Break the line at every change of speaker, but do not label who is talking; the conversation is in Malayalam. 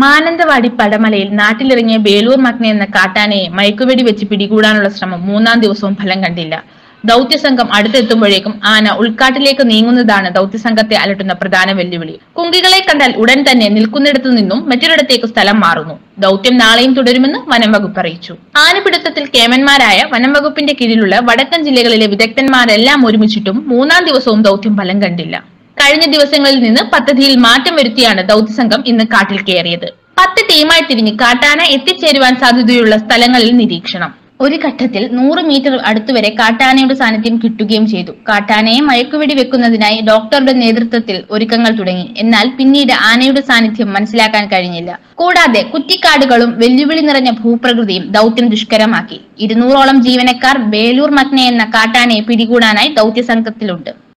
മാനന്തവാടി പടമലയിൽ നാട്ടിലിറങ്ങിയ ബേലൂർ മഗ്ന എന്ന കാട്ടാനയെ മയക്കുവെടി വെച്ച് പിടികൂടാനുള്ള ശ്രമം മൂന്നാം ദിവസവും ഫലം കണ്ടില്ല ദൗത്യസംഘം അടുത്തെത്തുമ്പോഴേക്കും ആന ഉൾക്കാട്ടിലേക്ക് നീങ്ങുന്നതാണ് ദൗത്യസംഘത്തെ അലട്ടുന്ന പ്രധാന വെല്ലുവിളി കുങ്കികളെ കണ്ടാൽ ഉടൻ തന്നെ നിൽക്കുന്നിടത്തു നിന്നും മറ്റൊരിടത്തേക്ക് സ്ഥലം മാറുന്നു ദൗത്യം നാളെയും തുടരുമെന്ന് വനം വകുപ്പ് അറിയിച്ചു ആനപിടുത്തത്തിൽ കേമന്മാരായ വനം വകുപ്പിന്റെ കീഴിലുള്ള വടക്കൻ ജില്ലകളിലെ വിദഗ്ധന്മാരെല്ലാം ഒരുമിച്ചിട്ടും മൂന്നാം ദിവസവും ദൗത്യം ഫലം കണ്ടില്ല കഴിഞ്ഞ ദിവസങ്ങളിൽ നിന്ന് പദ്ധതിയിൽ മാറ്റം വരുത്തിയാണ് ദൗത്യസംഘം ഇന്ന് കാട്ടിൽ കയറിയത് പത്ത് ടീമായി തിരിഞ്ഞ് കാട്ടാന എത്തിച്ചേരുവാൻ സാധ്യതയുള്ള സ്ഥലങ്ങളിൽ നിരീക്ഷണം ഒരു ഘട്ടത്തിൽ നൂറ് മീറ്റർ അടുത്തുവരെ കാട്ടാനയുടെ സാന്നിധ്യം കിട്ടുകയും ചെയ്തു കാട്ടാനയെ മയക്കുവെടി വെക്കുന്നതിനായി ഡോക്ടറുടെ നേതൃത്വത്തിൽ ഒരുക്കങ്ങൾ തുടങ്ങി എന്നാൽ പിന്നീട് ആനയുടെ സാന്നിധ്യം മനസ്സിലാക്കാൻ കഴിഞ്ഞില്ല കൂടാതെ കുറ്റിക്കാടുകളും വെല്ലുവിളി നിറഞ്ഞ ഭൂപ്രകൃതിയും ദൗത്യം ദുഷ്കരമാക്കി ഇരുന്നൂറോളം ജീവനക്കാർ ബേലൂർ മഗ്ന എന്ന കാട്ടാനയെ പിടികൂടാനായി ദൗത്യസംഘത്തിലുണ്ട്